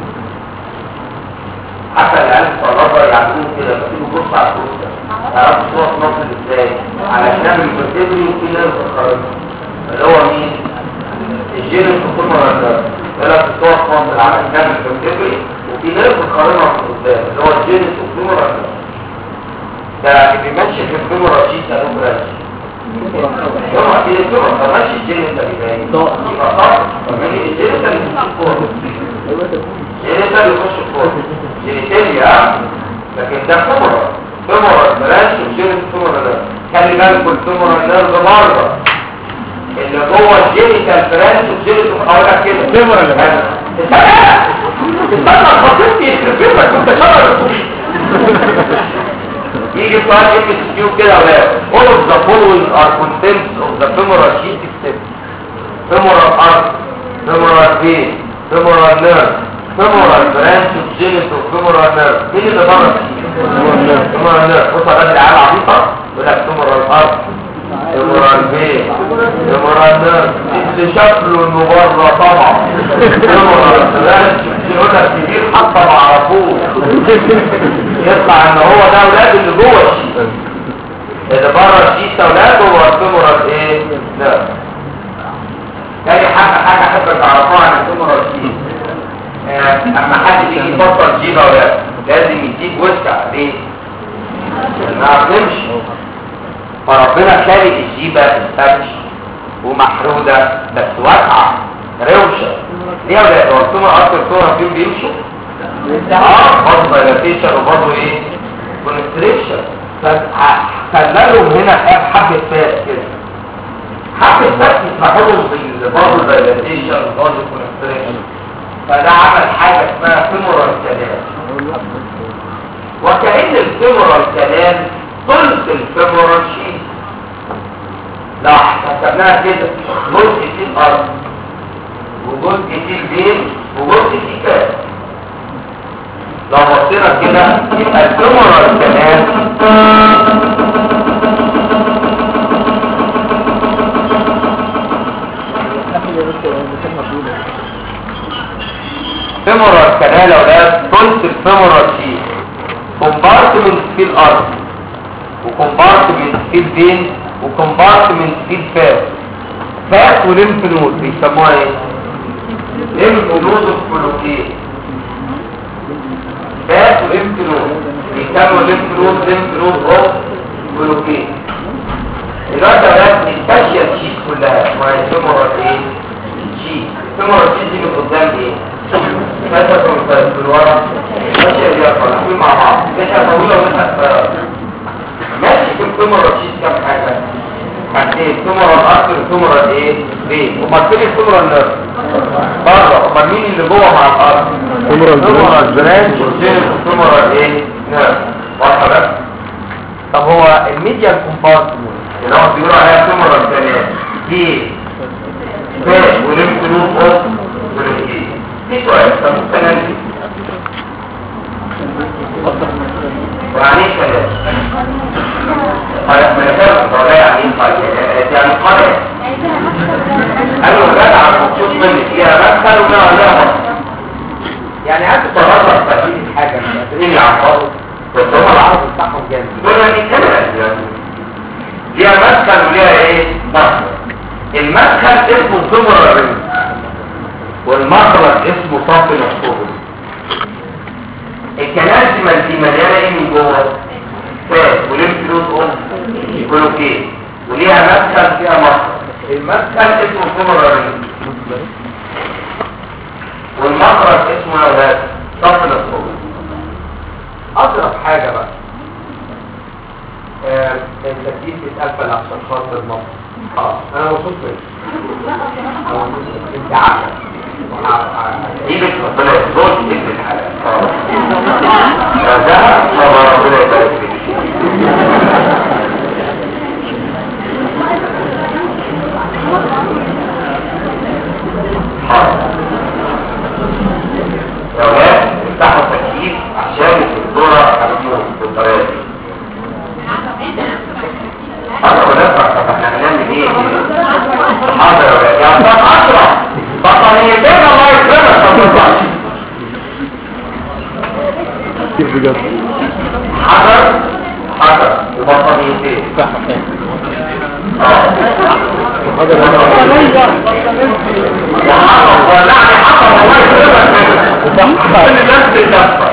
حتى العيال الصلابة يعملون كده لما تيجي تبص على الصور ده تعرفوا صور فصل ازاي؟ علشان الكتابي وفي ناس بتخرجها اللي هو مين؟ الجيل الحكومة الرئيسية يقول لك الصور فصل على الكتاب الكتابي وفي ناس بتخرجها من قدام اللي هو الجيل الحكومة الرئيسية ده اللي بيمشي في الفيلم الرشيد ده له براش يوم اكيد الفيلم ما ماشي الجين انت بيبين يبقى صح فمن الجين انت اللي بيخش الكورة الجين انت اللي بيخش الكورة جينيتاليا لكن ده فيمورا فيمورا بلاش الجين الفيمورا ده خلي بالكم الفيمورا النيرف بره اللي جوه الجينيتال فرانش والجينيتال هقول لك كده الفيمورا اللي بره استنى استنى خطيبتي يخرب بيتك كنت شغل يجي سؤال ام اس كيو كده يا ولاد all of the following are contents of the femoral sheath except femoral arch femoral vein femoral nerve femoral branch of genital femoral nerve مين اللي بره femoral nerve بص على العيال عبيطه يقول لك femoral arch femoral vein femoral nerve اللي شكله انه بره طبعا femoral branch يقول لك كبير حتى ما عرفوش يطلع ان هو ده اولاد اللي جوه الشيء اللي بره الشيء اولاد هو الفيمورال ايه لا تاني حاجه حاجه احب تعرفوها عن الفيمورال شيء اما حد يجي يفصل جيب اولاد لازم يديك وسع ليه ما عرفنش فربنا خالق الجيبه الفرش ومحروده بس واسعه روشه ليه يا اولاد هو الفيمورال اكتر فيمورال فيهم بيمشوا اه برضه دايلاتيشن وبرضه ايه كونستريكشن فخلالهم هنا حبة فات كده حبة فات يسمحولهم بالبرضه دايلاتيشن وبرضه كونستريكشن فده عمل حاجة اسمها فيمورال كلام وكأن الفيمورال كلام ثلث الفيمورال شيء لو حسبناها كده جزء فيه الارض وجزء فيه البين وجزء فيه فات لو بصينا كده يبقى الفيمورال كمان فيمورال كانال يا اولاد ثلث الفيمورال شيء كومبارتمنت في الارض وكومبارتمنت في البين وكومبارتمنت في الفات فات وليمف نود بيسموها ايه؟ ليمف نود اوف كلوكين فات وليمف نود بيسموا ليمف نود ليمف نود اوف كلوكين دلوقتي يا ولاد الفاشيا الشيت كلها اسمها الفيمورال ايه؟ شيت الفيمورال شيت دي من قدام ايه؟ فاشيا من ورا فاشيا دي طالعين مع بعض فاشيا طويله وفاشيا قصيره ماشي في الفيمورال شيت كام حاجه؟ حاجتين فيمورال ارتر وفيمورال ايه؟ فين؟ امال فين الفيمورال نيرف؟ بره امال مين اللي جوه مع الارض؟ Femoral فيمورال برانش وسيرف فيمورال ايه؟ نيرف واضحه بقى؟ طب هو الميديال كومبارتمنت اللي هو بيقولوا عليها فيمورال كلام دي فاهم ولم تنوم قط ولم دي سؤال طب ممكن ويعني ايه كلام؟ طيب ما يفهم ولا يعني ايه طيب يعني قرأ ايوه جدع المقصود مني فيها مدخل وما لها مدخل يعني عايز تتغرب تفيد حاجه مش قادرين يعبروا بس هم العرض بتاعهم جامد دول يعني كده يعني ليها مدخل وليها ايه؟ مخرج المدخل اسمه سمر الرنج والمخرج اسمه صف الاسطول الكلام دي ما دي مليانه ايه من جوه؟ فات وليمف نود ام كلوكين وليها مدخل فيها مخرج المدخل اسمه سمر الرنج والمخرج اسمه اولاد صف الاسطول اضرب حاجه بقى آه، انت تجيب تتقبل عشان خاطر مصر اه انا مبسوط منك أنا مبسوط منك. انت عارف ايدك ربنا يرزقك ابن الحلال ده طبعا ربنا يبارك فيك حاضر. يا ولاد افتحوا التكييف عشان الدكتوره هتموت بالطريقه دي حاضر ونفع طب احنا هنعمل ايه حاضر يا ولاد يا استاذ اشرف بطانيتين الله يكرمك ما تطلعش كتير بجد حجر حجر وبطانيتين صح اه حاجة وحرم ولعني حرم الله يكرمك كل الناس بتدفع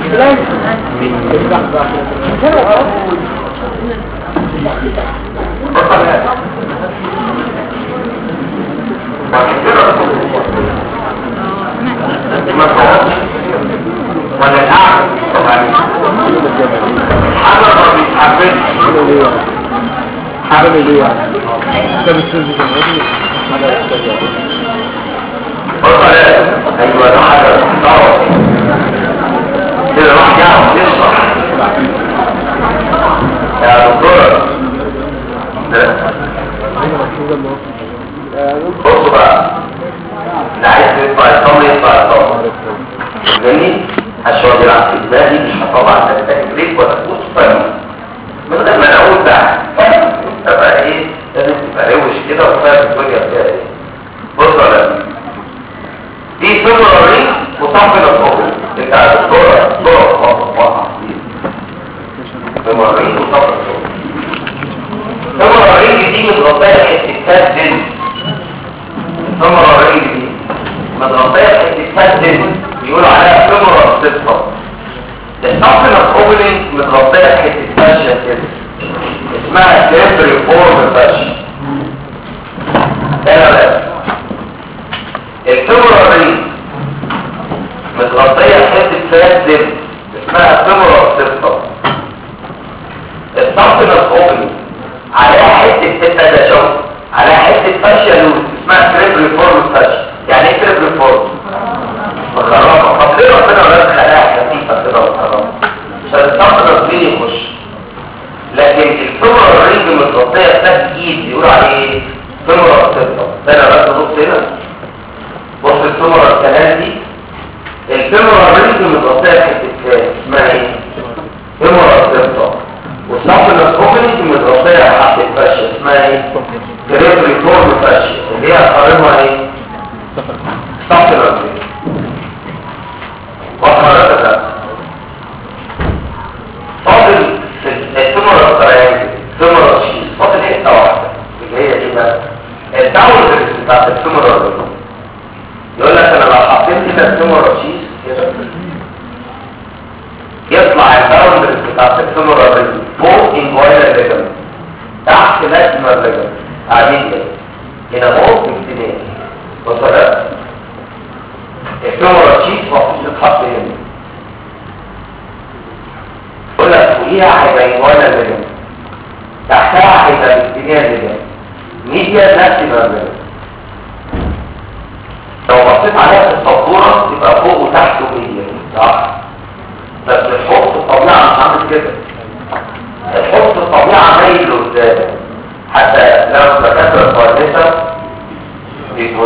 ولا الأعلى طبعا حجر ما بيتحبش حاجة ليه يعني انت بتسوي في الغدي حاجة أستاذة بص ايوه ده حجر طبعا كده راح يعرف يشرح يا دكتور ده هنا مكتوبة اللي هو بصوا بقى اللي عايز يطلع الطمر يطلع الطمر جميل هشرب يلعب في دماغي مش هطلع تستهل بريك ولا تقول فاهم من غير ما انا اقول بقى انت بقى ايه لازم تبقى روش كده وفاهم الدنيا فيها ايه بص ولا دي سمرة ريك وصف الفوق بتاع الدكتورة الدكتورة واضحة سمرة ريك وصف الفوق سمرة ريك دي متغطية حتة جلد ثمرة رئيس دي مضغطية تتسدد يقول عليها ثمرة صفة الصفنة الأوبننج متغطية حتة فاشية كده اسمها كريبري فورم فاشية ده بس الثمرة رئيس متغطية حتة فاسد اسمها ثمرة صفة الصفنة الأوبننج عليها حتة تتدشم عليها حتة فاشية لوز اسمها كريبري فورم فاشية يعني ايه كريبري فورم؟ مخربة طب ليه ربنا ولاد خلاها خفيفة كده ومخربة؟ عشان الصفنة الطين يخش لكن الثمرة الرينج متغطية بتاعت ايد يقول عليه ايه؟ ثمرة صفة ده انا بس بص هنا بص الثمرة الكلام دي الثمرة الرينج متغطية حتة فاس اسمها ايه؟ ثمرة صفة والصفنة الاوبننج متغطية حتة فاشية اسمها ايه؟ كريبري فورم فاشية اللي هي قارنها ايه؟ صفنة الرينج وقررت ده فاضل الثمرة الطريقية ثمرة شيء فاضل حتة واحدة اللي هي ايه بقى الداون بتاعت الثمرة الرجل يقول لك انا لو حطيت كده الثمرة شيء كده يطلع الداون بتاعت الثمرة الرجل فوق انجوينا الرجل تحت لازمة الرجل قاعدين كده هنا فوق في السنين وصلت الثمرة شيء المفروض تتحط هنا يقول لك فوقيها هيبقى انجوانا الرجل تحتها هيبقى باستنيا الرجل ميديا نفس الرجل لو بصيت عليها في السبورة يبقى فوق وتحت وميديا صح بس الحب الطبيعة مش عامل كده الحب الطبيعة مايل لقدام حتى لو الدكاترة كويسة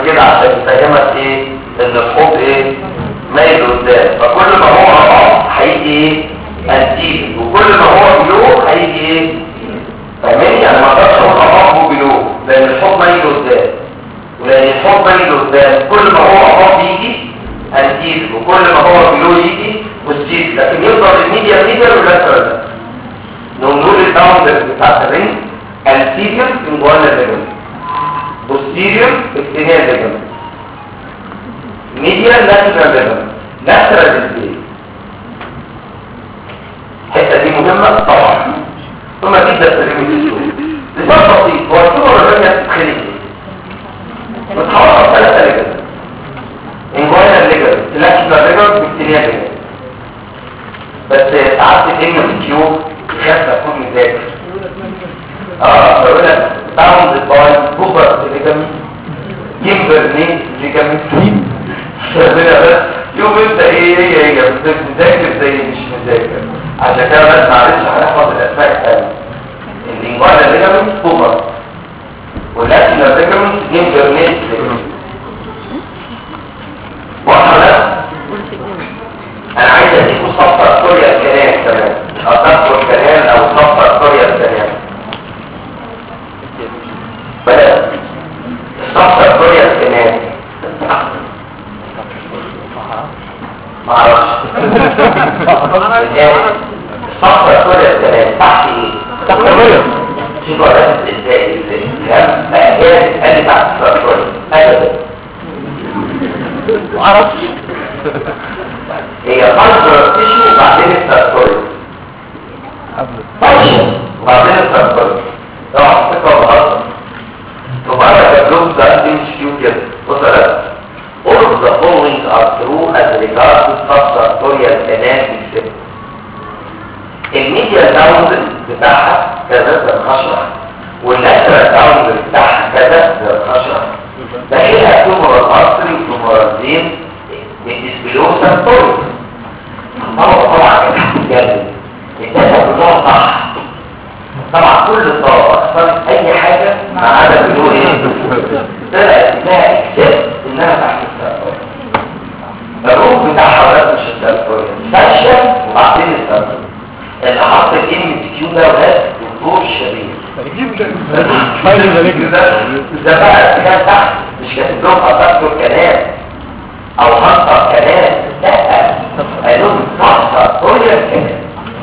كده عشان يفهمك ايه ان الحوض ايه مايل قدام فكل ما هو اب هيجي ايه انتيل وكل ما هو بلو هيجي ايه فاهمني يعني ما اقدرش اقول اب وبلو لان الحوض مايل قدام ولان الحوض مايل قدام كل ما هو اب يجي انتيل وكل ما هو بلو يجي والسيد لكن يفضل الميديا ميديا واللاترال نقول الباوندر بتاعت الرينج anterior inguinal ligament posterior external ligament medial lateral ligament lateral display الحته دي مهمه طبعا ثم تبدا ترمي السوق لسبب بسيط هو الصوره الرميه بتتخلق بتحول ثلاثه ليجمنت inguinal ligament lateral ligament external ligament بس ساعات بتعمل كيو خاف اكون مذاكر اه بقول لك باوند باي بوبر ليجامنت كيمبرلي ليجامنت ربنا بس يوم انت ايه هي هي بس مذاكر زي مش مذاكر عشان كده بس معلش هنحفظ الاسماء الثانيه الانجوالا ليجامنت بوبر واللاتينال ليجامنت كيمبرلي ليجامنت واضحه ده انا عايز اديكم صفحه كوريا الكلام كمان اصفر الكلام او صفحه كوريا الكلام بدأ الصفحة الكوريا الكلام معرفش الصفحة الكوريا الكلام تحت ايه؟ تحت الرياض. شوف ولا ازاي ازاي كلام لا هي اللي تحت الصفحة الكوريا ابدا معرفش هي قلب تيشو وبعدين السيركوريا فانكشن وبعدين السيركوريا طبعا فكرة بهزر وبعد الجروب ده تمشي فيه كده بص يا All of the following are true as regards to subsartorial canal system. الميديا باوند بتاعها كذا زي الخشرة واللاترال باوند بتاعها كذا زي الخشرة داخلها تومورال ارتري وتومورال فين بالاسبلوسا طول طبعا طبعا جامد الداتا كلها صح طبعا كل الطلبة اختار اي حاجة ما عدا بيقول ايه طلعت انها اكسبت انها تحت السيركوريا الروح بتاعها ولا مش السيركوريا فاشل وبعدين السيركوريا اللي حط الام كيو ده وده دكتور شريف ده بقى كان تحت مش كاتب لهم اطاقته الكلام او هنطق كلام لا قالوا تحت كوريا الكلام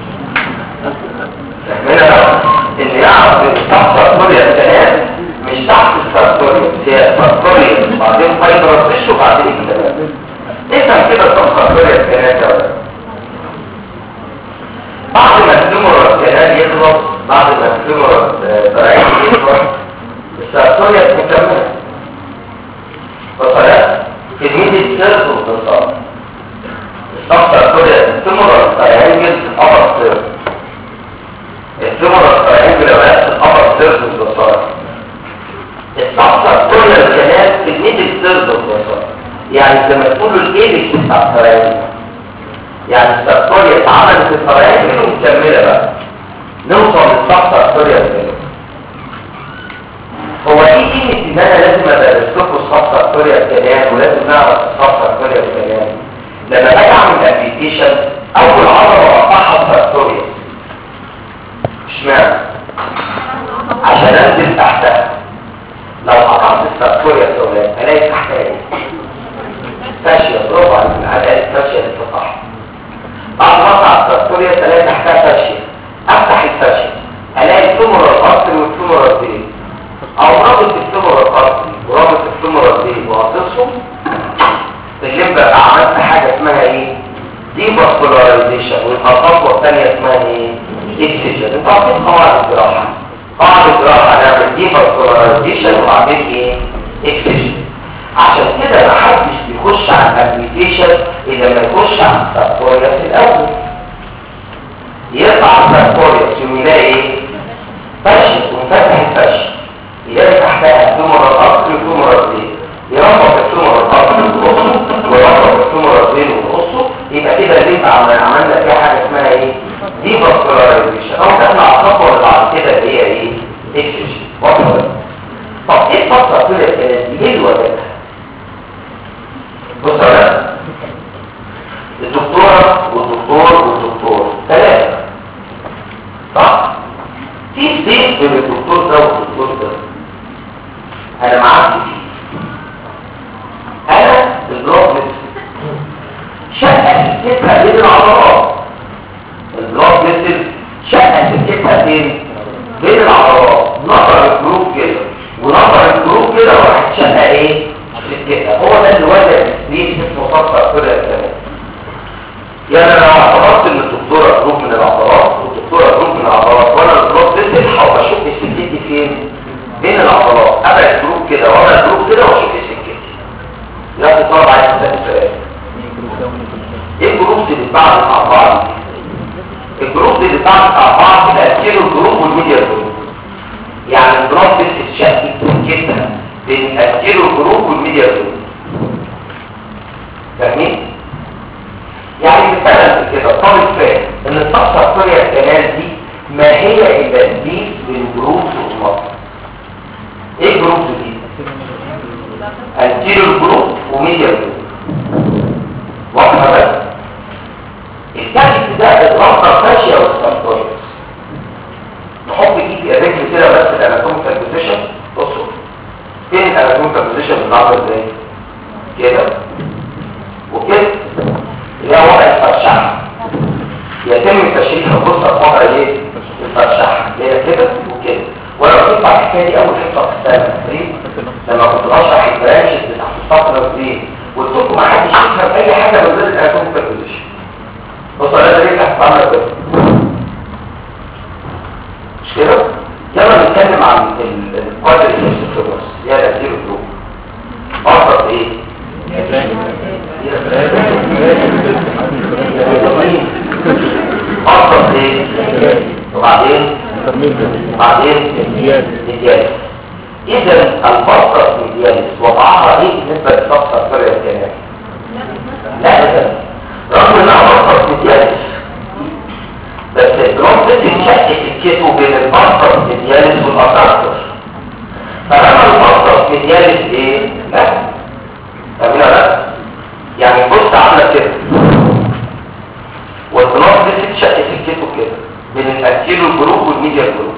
فاهمين بقى ان يعرف ان تحت كوريا الكلام مش تحت السارتوريا هي السارتوريا بعدين فايبر فيش وبعدين الكلام افهم كده تحت كوريا الكلام ده ولا لا؟ بعد ما التمر الكلام يخلص بعد ما التمر الضرعين يخلص السارتوريا مكمله وصلت كمية السيرف والتصال الصفحة كده التمر الضرعين الأمر سيرف التمر الضرعين بلوات الأمر سيرف والتصال الصفحة كل الكلام كمية السيرف والتصال يعني زي ما تقولوا الايبكس بتاع الضرعين يعني السارتوريا اتعملت في الفرعين منه مكملة بقى نوصل للصفحة السارتوريا الثانية هو ايه قيمة ان انا لازم ادرس لكم الصفحة السارتوريا الكلام ولازم نعرف الصفحة السارتوريا الكلام لما باجي اعمل ابلكيشن اول عضلة بقطعها السارتوريا اشمعنى؟ عشان انزل تحتها لو قطعت السارتوريا السولان الاقي تحتها ايه؟ فاشية برافو عليك الاقي فاشية للتصحيح بعد ما اقطع السارتوريا الاقي تحتها فاشية افتح الفاشية الاقي التمر الارضي والتمر الدين او رابط التمر الارضي ورابط التمر الدين وهتصهم تجيب بقى عملت حاجة اسمها ايه دي باسكولاريزيشن والخطوة الثانية اسمها ايه اكسجن انت عارفين قواعد الجراحة قواعد الجراحة هنعمل دي باسكولاريزيشن وبعدين ايه اكسجن عشان كده ما حدش بيخش على الابلكيشن الا لما يخش على السارتوريا في الاول يقطع السارتوريا يقوم يلاقي ايه فشل ومفتح الفشل يلاقي تحتها التمر الاصلي والتمر الزين يربط التمر الاصلي ونقصه ويربط التمر الزين ونقصه يبقى كده اللي انت عملنا عملنا فيها حاجه اسمها ايه دي باسكولاريزيشن او تطلع الخطوه اللي بعد كده اللي هي ايه اكسجين واضحه طب ايه الفتره كده كانت ليه الوجبه بص يا ولاد الدكتورة والدكتور والدكتور ثلاثة صح؟ في بين بين الدكتور ده والدكتور ده انا معاك فيه انا البلوك شقة الكتفة بين العضلات البلوك مثل شقة الكتفة بين بين العضلات نظر الجروب كده ونظر الجروب كده وراحت شقة ايه في الكتفة هو ده اللي وجد ليه اسمه صفر كده الكلام يعني انا لو اعتبرت ان الدكتورة جروب من العضلات والدكتورة جروب من العضلات وانا البلوك مثل هبقى اشوف سكتي فين بين العضلات ابعد جروب كده وابعد جروب كده واشوف سكتي لا تطلب عايز تسأل سؤال ايه الجروب اللي بتبعد مع بعض الجروب اللي بتبعد مع بعض تأثير الجروب والميديا جروب يعني الجروب بتتشكل جدا بين تأثير الجروب والميديا جروب فاهمين؟ يعني مثلا كده طالب فاهم ان الصفحة السورية الكلام دي ما هي الا تدليس بين جروب ومصر ايه الجروب دي؟ انتيريور جروب وميديا جروب واضحه بس الثالث ده الرابطه فاشيه والسبتويد نحط ايدي الرجل كده بس الاناتوميكال بوزيشن بصوا فين الاناتوميكال بوزيشن النهارده ازاي كده وكده اللي هو وضع الفرشحه يتم تشريح القصه في وضع ايه الفرشحه اللي هي كده وكده ولو تطلع الحكايه دي اول حصه في السنه ليه؟ لما كنت بشرح البرانشز بتاعت الفتره دي قلت لكم ما حدش يفهم اي حاجه من غير الاناتوميكال بوزيشن بصوا انا ده ليه تحت عامله كده مش كده؟ يلا نتكلم عن القدر الهيستوكس يا الاسير الجروب افضل ايه؟ افضل ايه؟ وبعدين وبعدين ميدياليس اذا البصره ميدياليس وضعها ايه بالنسبه للبصره الكريه الجنائيه لا ابدا رغم انها بصره ميدياليس بس الدرام بتتشكل الكتو بين البصره الميدياليس والاسارتر فلما البصره الميدياليس ايه لا فاهمين لا يعني بص عامله كده والدرام بتتشكل الكتو كده بين الانتيرو جروب والميديا جروب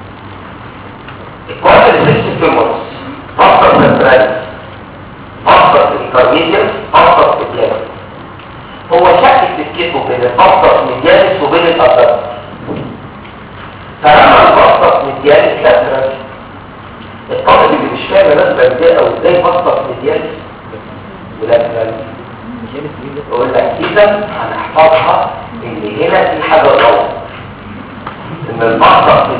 الكوادر سيستم فيمورس فقط سنتراليس فقط الكارميديال فقط الكلام هو شكل الكتو بين الفقط ميدياليس وبين الأسر فلما الفقط ميدياليس لاترال الطالب اللي مش فاهم الناس ازاي او ازاي فقط ميدياليس ولاترال يقول لك اذا هنحفظها ان هنا في حاجه غلط ان المقطع